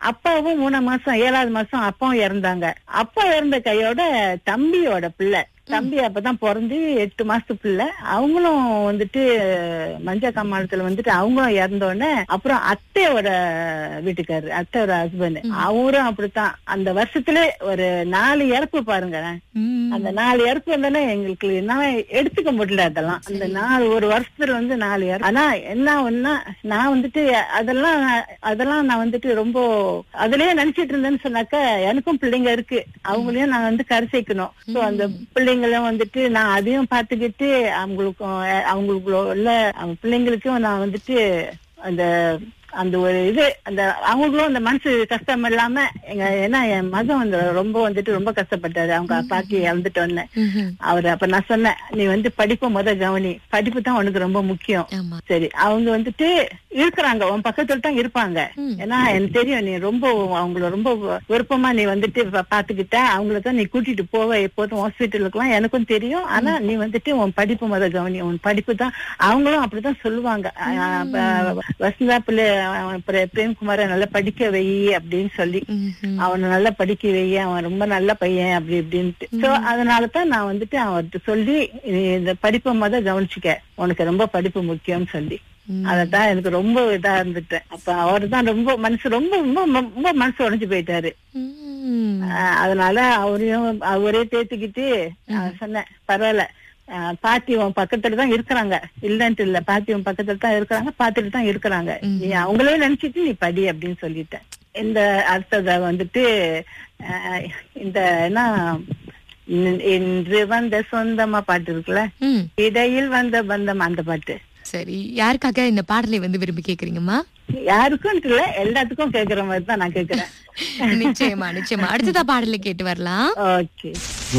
அப்பாவும் மூணாம் மாசம் ஏழாவது மாசம் அப்பாவும் இறந்தாங்க அப்பா இறந்த கையோட தம்பியோட பிள்ளை தம்பி அப்பதான் பிறந்து எட்டு மாசத்து பிள்ளை அவங்களும் வந்துட்டு மஞ்ச காமாலத்துல வந்துட்டு அவங்களும் இறந்த உடனே அப்புறம் அத்தையோட வீட்டுக்காரு அத்தையோட ஹஸ்பண்ட் அவரும் அப்படித்தான் அந்த வருஷத்துல ஒரு நாலு இறப்பு பாருங்க ம். அந்த நாலு இறப்பு வந்தானே எங்களுக்கு என்ன எடுத்துக்க முடியல அதெல்லாம் அந்த நாலு ஒரு வருஷத்துல வந்து நாலு இறப்பு ஆனா என்ன ஒன்னா நான் வந்துட்டு அதெல்லாம் அதெல்லாம் நான் வந்துட்டு ரொம்ப அதுலயே நினைச்சிட்டு இருந்தேன்னு சொன்னாக்க எனக்கும் பிள்ளைங்க இருக்கு அவங்களையும் நான் வந்து கரை சேர்க்கணும் சோ அந்த பிள்ளைங்களும் வந்துட்டு நான் அதையும் பாத்துக்கிட்டு அவங்களுக்கும் அவங்களுக்குள்ள உள்ள அவங்க பிள்ளைங்களுக்கும் நான் வந்துட்டு அந்த அந்த ஒரு இது அந்த அவங்களுக்கும் அந்த மனசு கஷ்டம் இல்லாம எங்க ஏன்னா என் மகன் வந்து ரொம்ப வந்துட்டு ரொம்ப கஷ்டப்பட்டாரு அவங்க பாட்டி இறந்துட்டு வந்தேன் ம்ஹும். அவரு அப்ப நான் சொன்னேன் நீ வந்து படிப்பை முத கவனி படிப்பு தான் உனக்கு ரொம்ப முக்கியம் ஆமா சரி அவங்க வந்துட்டு இருக்கிறாங்க உன் பக்கத்துல தான் இருப்பாங்க ம். ஏன்னா எனக்கு தெரியும் நீ ரொம்ப அவங்கள ரொம்ப விருப்பமா நீ வந்துட்டு பா- பாத்துக்கிட்ட அவங்கள தான் நீ கூட்டிட்டு போவ எப்போதும் ஹாஸ்பிட்டலுக்குலாம் எனக்கும் தெரியும் ஆனா நீ வந்துட்டு உன் படிப்பு முத கவனி உன் படிப்பு தான் அவங்களும் அப்படிதான் சொல்லுவாங்க அஹ் அப்ப வசந்தா பிள்ளை அவன் பிர- பிரேம்குமார நல்லா படிக்க வை அப்படின்னு சொல்லி ம்ஹும். அவனை நல்லா படிக்க வை அவன் ரொம்ப நல்ல பையன் அப்படி இப்படின்ட்டு சோ அதனாலதான் நான் வந்துட்டு அவர்கிட்ட சொல்லி நீ இந்த படிப்பை முத கவனிச்சுக்க உனக்கு ரொம்ப படிப்பு முக்கியம்னு சொல்லி ம். அதத்தான் எனக்கு ரொம்ப இதா இருந்துட்டேன் அப்ப அவர் தான் ரொம்ப மனசு ரொம்ப ரொம்ப ரொம்ப மனசு உடைஞ்சு போயிட்டாரு ம். ஆஹ் அதனால அவரையும் அவரே தேத்துக்கிட்டு நான் சொன்னேன் பரவாயில்ல ஆஹ் பாட்டி உன் பக்கத்துல தான் இருக்கிறாங்க இல்லன்ட்டு இல்ல பாட்டி உன் பக்கத்துல தான் இருக்கிறாங்க பாத்துட்டு தான் இருக்கிறாங்க நீ அவங்களே நினைச்சிட்டு நீ படி அப்படின்னு சொல்லிட்டேன் இந்த அடுத்தத வந்துட்டு ஆஹ் இந்த என்ன இன்- இன்று வந்த சொந்தமா பாட்டு இருக்குல்ல ம். இடையில் வந்த பந்தம் அந்த பாட்டு சரி யாருக்காக இந்த பாடலை வந்து விரும்பி கேக்குறீங்கம்மா யாருக்கும் இல்ல எல்லாத்துக்கும் கேக்குற மாதிரி தான் நான் கேக்குறேன் நிச்சயமா நிச்சயமா அடுத்ததா பாடலை கேட்டு வரலாம் ஓகே